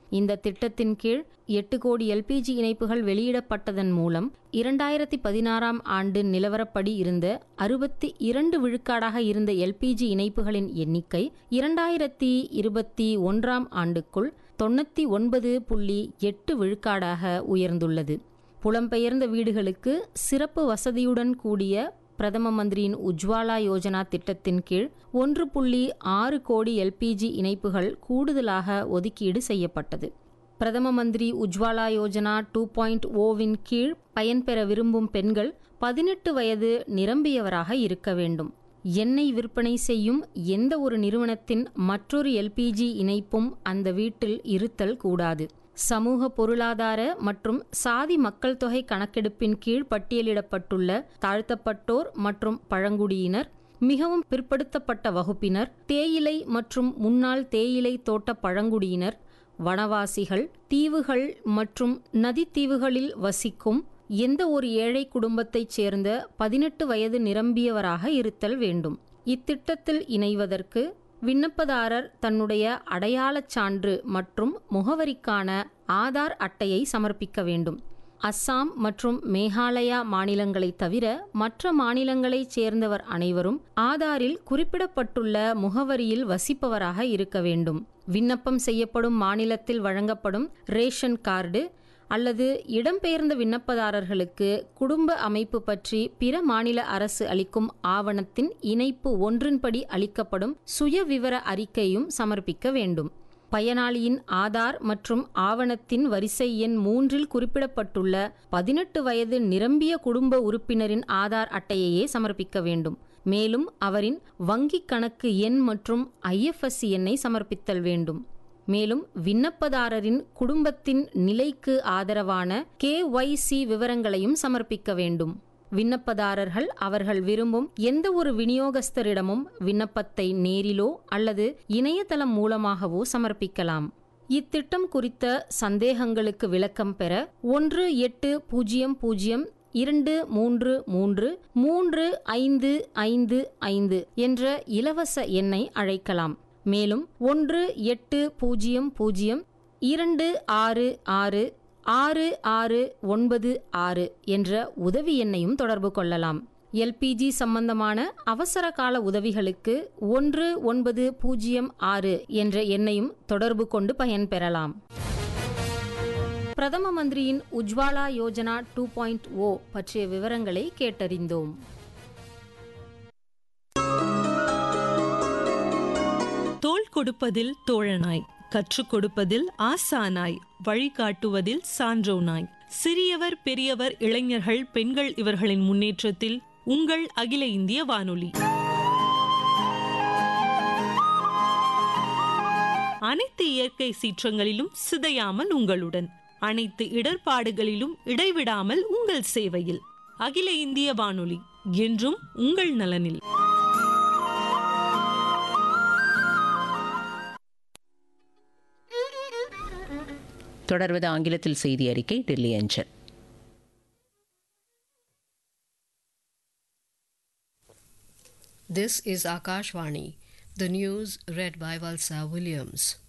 இந்த திட்டத்தின் கீழ் எட்டு கோடி எல்பிஜி இணைப்புகள் வெளியிடப்பட்டதன் மூலம் இரண்டாயிரத்தி பதினாறாம் ஆண்டு நிலவரப்படி இருந்த அறுபத்தி இரண்டு விழுக்காடாக இருந்த எல்பிஜி இணைப்புகளின் எண்ணிக்கை இரண்டாயிரத்தி இருபத்தி ஒன்றாம் ஆண்டுக்குள் தொண்ணூற்றி ஒன்பது புள்ளி எட்டு விழுக்காடாக உயர்ந்துள்ளது புலம்பெயர்ந்த வீடுகளுக்கு சிறப்பு வசதியுடன் கூடிய பிரதம மந்திரியின் உஜ்வாலா யோஜனா திட்டத்தின் கீழ் ஒன்று புள்ளி ஆறு கோடி எல்பிஜி இணைப்புகள் கூடுதலாக ஒதுக்கீடு செய்யப்பட்டது பிரதம மந்திரி உஜ்வாலா யோஜனா டூ பாயிண்ட் ஓவின் கீழ் பயன்பெற விரும்பும் பெண்கள் பதினெட்டு வயது நிரம்பியவராக இருக்க வேண்டும் எண்ணெய் விற்பனை செய்யும் எந்த ஒரு நிறுவனத்தின் மற்றொரு எல்பிஜி இணைப்பும் அந்த வீட்டில் இருத்தல் கூடாது சமூக பொருளாதார மற்றும் சாதி மக்கள் தொகை கணக்கெடுப்பின் கீழ் பட்டியலிடப்பட்டுள்ள தாழ்த்தப்பட்டோர் மற்றும் பழங்குடியினர் மிகவும் பிற்படுத்தப்பட்ட வகுப்பினர் தேயிலை மற்றும் முன்னாள் தேயிலை தோட்ட பழங்குடியினர் வனவாசிகள் தீவுகள் மற்றும் நதித்தீவுகளில் வசிக்கும் எந்த ஒரு ஏழை குடும்பத்தைச் சேர்ந்த பதினெட்டு வயது நிரம்பியவராக இருத்தல் வேண்டும் இத்திட்டத்தில் இணைவதற்கு விண்ணப்பதாரர் தன்னுடைய அடையாளச் சான்று மற்றும் முகவரிக்கான ஆதார் அட்டையை சமர்ப்பிக்க வேண்டும் அஸ்ஸாம் மற்றும் மேகாலயா மாநிலங்களை தவிர மற்ற மாநிலங்களைச் சேர்ந்தவர் அனைவரும் ஆதாரில் குறிப்பிடப்பட்டுள்ள முகவரியில் வசிப்பவராக இருக்க வேண்டும் விண்ணப்பம் செய்யப்படும் மாநிலத்தில் வழங்கப்படும் ரேஷன் கார்டு அல்லது இடம்பெயர்ந்த விண்ணப்பதாரர்களுக்கு குடும்ப அமைப்பு பற்றி பிற மாநில அரசு அளிக்கும் ஆவணத்தின் இணைப்பு ஒன்றின்படி அளிக்கப்படும் சுயவிவர அறிக்கையும் சமர்ப்பிக்க வேண்டும் பயனாளியின் ஆதார் மற்றும் ஆவணத்தின் வரிசை எண் மூன்றில் குறிப்பிடப்பட்டுள்ள பதினெட்டு வயது நிரம்பிய குடும்ப உறுப்பினரின் ஆதார் அட்டையையே சமர்ப்பிக்க வேண்டும் மேலும் அவரின் வங்கிக் கணக்கு எண் மற்றும் ஐஎஃப்எஸ்சி எண்ணை சமர்ப்பித்தல் வேண்டும் மேலும் விண்ணப்பதாரரின் குடும்பத்தின் நிலைக்கு ஆதரவான கேஒய்சி விவரங்களையும் சமர்ப்பிக்க வேண்டும் விண்ணப்பதாரர்கள் அவர்கள் விரும்பும் எந்த ஒரு விநியோகஸ்தரிடமும் விண்ணப்பத்தை நேரிலோ அல்லது இணையதளம் மூலமாகவோ சமர்ப்பிக்கலாம் இத்திட்டம் குறித்த சந்தேகங்களுக்கு விளக்கம் பெற ஒன்று எட்டு பூஜ்ஜியம் பூஜ்ஜியம் இரண்டு மூன்று மூன்று மூன்று ஐந்து ஐந்து ஐந்து என்ற இலவச எண்ணை அழைக்கலாம் மேலும் ஒன்று எட்டு பூஜ்ஜியம் பூஜ்ஜியம் இரண்டு ஆறு ஆறு ஆறு ஆறு ஒன்பது ஆறு என்ற உதவி எண்ணையும் தொடர்பு கொள்ளலாம் எல்பிஜி சம்பந்தமான அவசர கால உதவிகளுக்கு ஒன்று ஒன்பது பூஜ்ஜியம் ஆறு என்ற எண்ணையும் தொடர்பு கொண்டு பயன்பெறலாம் பிரதம மந்திரியின் Ujjwala Yojana two point O பற்றிய விவரங்களை கேட்டறிந்தோம் தோள் கொடுப்பதில் தோழனாய் கற்றுக் கொடுப்பதில் ஆசானாய் வழிகாட்டுவதில் சான்றோனாய் சிறியவர் பெரியவர் இளைஞர்கள் பெண்கள் இவர்களின் முன்னேற்றத்தில் உங்கள் அகில இந்திய வானொலி அனைத்து இயற்கை சீற்றங்களிலும் சிதையாமல் உங்களுடன் அனைத்து இடர்பாடுகளிலும் இடைவிடாமல் உங்கள் சேவையில் அகில இந்திய வானொலி என்றும் உங்கள் நலனில் தொடர்வது ஆங்கிலத்தில் செய்தி அறிக்கை டெல்லி அஞ்சல் This is Akashvani, the news read by Valsa Williams.